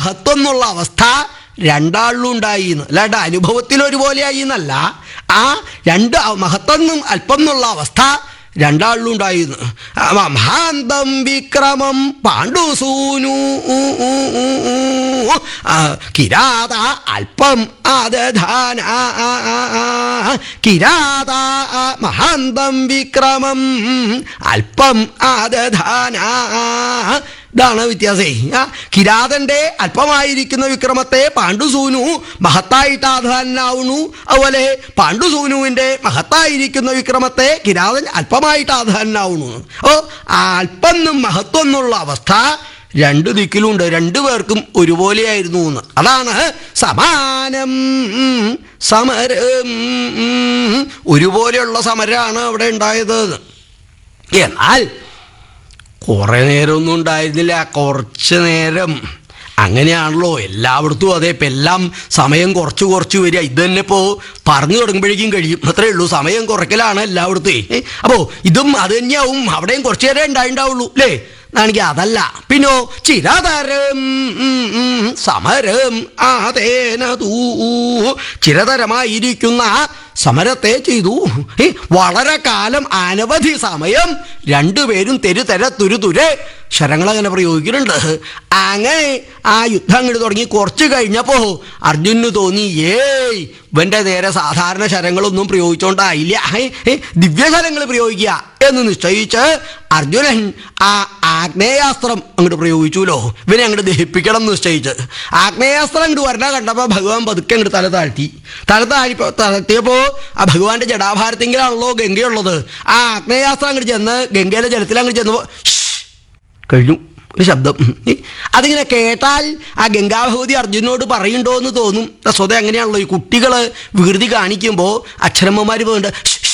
മഹത്വം എന്നുള്ള അവസ്ഥ രണ്ടാളിലും ഉണ്ടായി എന്ന് അല്ലാണ്ട് അനുഭവത്തിൽ ഒരുപോലെയായി എന്നല്ല ആ രണ്ട് മഹത്വം എന്നും അല്പം എന്നുള്ള അവസ്ഥ രണ്ടാളിലും ഉണ്ടായിരുന്നു മഹാന്തം വിക്രമം പാണ്ഡുസൂനു ആ, കിരാത അല്പം ആദധാന കിരാത മഹാന്തം വിക്രമം അല്പം ആദധാന ഇതാണ് വ്യത്യാസേ ആ കിരാതന്റെ അല്പമായിരിക്കുന്ന വിക്രമത്തെ പാണ്ഡുസൂനു മഹത്തായിട്ട് ആധാനാവുന്നു അതുപോലെ പാണ്ഡുസൂനുവിന്റെ മഹത്തായിരിക്കുന്ന വിക്രമത്തെ കിരാതൻ അല്പമായിട്ട് ആധാനാവുന്നു ഓ ആ അല്പം എന്നും മഹത്വം എന്നുള്ള അവസ്ഥ രണ്ടു ദിക്കിലുണ്ട് രണ്ടു പേർക്കും ഒരുപോലെയായിരുന്നു എന്ന് അതാണ് സമാനം സമരം ഒരുപോലെയുള്ള സമരമാണ് അവിടെ ഉണ്ടായത് എന്നാൽ കുറേ നേരമൊന്നും ഉണ്ടായിരുന്നില്ല കുറച്ച് നേരം അങ്ങനെയാണല്ലോ എല്ലായിടത്തും അതെ ഇപ്പം എല്ലാം സമയം കുറച്ച് കുറച്ച് വരിക ഇത് തന്നെ ഇപ്പോൾ പറഞ്ഞു തുടങ്ങുമ്പോഴേക്കും കഴിയും അത്രേ ഉള്ളൂ സമയം കുറയ്ക്കലാണ് എല്ലായിടത്തും അപ്പോൾ ഇതും അത് തന്നെയാവും അവിടെയും കുറച്ച് നേരം ഉണ്ടായിണ്ടാവുള്ളൂ അല്ലേ ആണെങ്കിൽ അതല്ല പിന്നോ ചിരതരം സമരം ആതേന തൂ ചിരതരമായിരിക്കുന്ന സമരത്തെ ചെയ്തു ഏ, വളരെ കാലം അനവധി സമയം രണ്ടുപേരും തെരുതെര തുരുതുരെ ശരങ്ങളങ്ങനെ പ്രയോഗിക്കുന്നുണ്ട് അങ്ങനെ ആ യുദ്ധം അങ്ങോട്ട് തുടങ്ങി കുറച്ച് കഴിഞ്ഞപ്പോൾ അർജുനു തോന്നി ഏയ് ഇവൻ്റെ നേരെ സാധാരണ ശരങ്ങളൊന്നും പ്രയോഗിച്ചോണ്ടായില്ല ഏ, ഏ, ദിവ്യശരങ്ങൾ പ്രയോഗിക്കുക എന്ന് നിശ്ചയിച്ച് അർജുനൻ ആ ആഗ്നേയാസ്ത്രം അങ്ങോട്ട് പ്രയോഗിച്ചുല്ലോ ഇവനെ അങ്ങോട്ട് ദഹിപ്പിക്കണം എന്ന് നിശ്ചയിച്ച് ആഗ്നേയാസ്ത്രം അങ്ങോട്ട് വരണ കണ്ടപ്പോൾ ഭഗവാൻ പതുക്കെ അങ്ങോട്ട് തല താഴ്ത്തി തല താഴ്ത്തി താഴ്ത്തിയപ്പോൾ ആ ഭഗവാന്റെ ജടാഭാരത്തെങ്കിലാണല്ലോ ഗംഗയുള്ളത് ആ ആഗ്നേയാസ്ത്രം അങ്ങോട്ട് ചെന്ന് ഗംഗയിലെ ജലത്തിൽ അങ്ങോട്ട് ചെന്നപ്പോൾ കഴിഞ്ഞു ഒരു ശബ്ദം ഏ, അതിങ്ങനെ കേട്ടാൽ ആ ഗംഗാഭഗവതി അർജുനോട് പറയുന്നുണ്ടോ എന്ന് തോന്നും സ്വതേ അങ്ങനെയാണല്ലോ ഈ കുട്ടികൾ വികൃതി കാണിക്കുമ്പോൾ അക്ഷരമ്മമാർ പോകുന്നുണ്ട്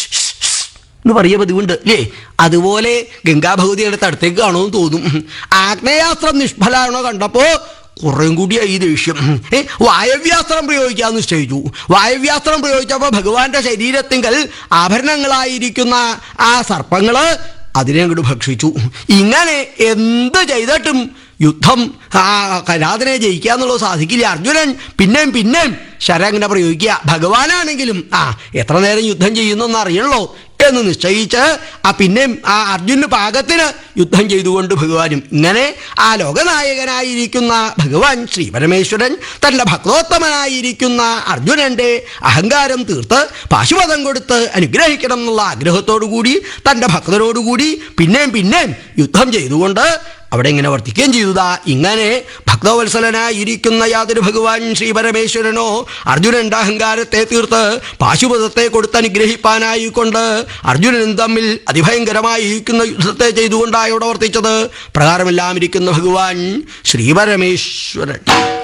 എന്ന് പറയുക പതിവുണ്ട് അല്ലേ അതുപോലെ ഗംഗാഭഗവതിയുടെ അടുത്തേക്ക് കാണുമെന്ന് തോന്നും ആഗ്നേയാസ്ത്രം നിഷ്ഫലാണോ കണ്ടപ്പോൾ കുറേം കൂടിയായി ഈ ദേഷ്യം ഏ വായവ്യാസ്ത്രം പ്രയോഗിക്കാമെന്ന് നിശ്ചയിച്ചു വായവ്യാസ്ത്രം പ്രയോഗിച്ചപ്പോൾ ഭഗവാന്റെ ശരീരത്തിങ്കൽ ആഭരണങ്ങളായിരിക്കുന്ന ആ സർപ്പങ്ങള് അതിനെ അങ്ങോട്ട് ഭക്ഷിച്ചു ഇങ്ങനെ എന്ത് ചെയ്തിട്ടും യുദ്ധം ആ കലാതിനെ ജയിക്കുക എന്നുള്ളത് സാധിക്കില്ല അർജുനൻ പിന്നെയും പിന്നെയും ശരം അങ്ങനെ പ്രയോഗിക്കുക ഭഗവാനാണെങ്കിലും ആ എത്ര നേരം യുദ്ധം ചെയ്യുന്നെന്ന് അറിയണല്ലോ എന്ന് നിശ്ചയിച്ച് ആ പിന്നെയും ആ അർജുന് പാകത്തിന് യുദ്ധം ചെയ്തുകൊണ്ട് ഭഗവാനും ഇങ്ങനെ ആ ലോകനായകനായിരിക്കുന്ന ഭഗവാൻ ശ്രീ പരമേശ്വരൻ തൻ്റെ ഭക്തോത്തമനായിരിക്കുന്ന അർജുനന്റെ അഹങ്കാരം തീർത്ത് പാശുപതം കൊടുത്ത് അനുഗ്രഹിക്കണം എന്നുള്ള ആഗ്രഹത്തോടു കൂടി തൻ്റെ ഭക്തരോടുകൂടി പിന്നെയും പിന്നെയും യുദ്ധം ചെയ്തുകൊണ്ട് അവിടെ ഇങ്ങനെ വർത്തിക്കുകയും ചെയ്തതാ ഇങ്ങനെ ഭക്തവത്സലനായിരിക്കുന്ന യാതൊരു ഭഗവാൻ ശ്രീ പരമേശ്വരനോ അർജുനന്റെ അഹങ്കാരത്തെ തീർത്ത് പാശുപതത്തെ കൊടുത്ത് അനുഗ്രഹിപ്പാനായിക്കൊണ്ട് അർജുനനും തമ്മിൽ അതിഭയങ്കരമായിരിക്കുന്ന യുദ്ധത്തെ ചെയ്തുകൊണ്ടാണ് ഇവിടെ വർത്തിച്ചത് പ്രകാരമെല്ലാം ഇരിക്കുന്ന ഭഗവാൻ ശ്രീ പരമേശ്വരൻ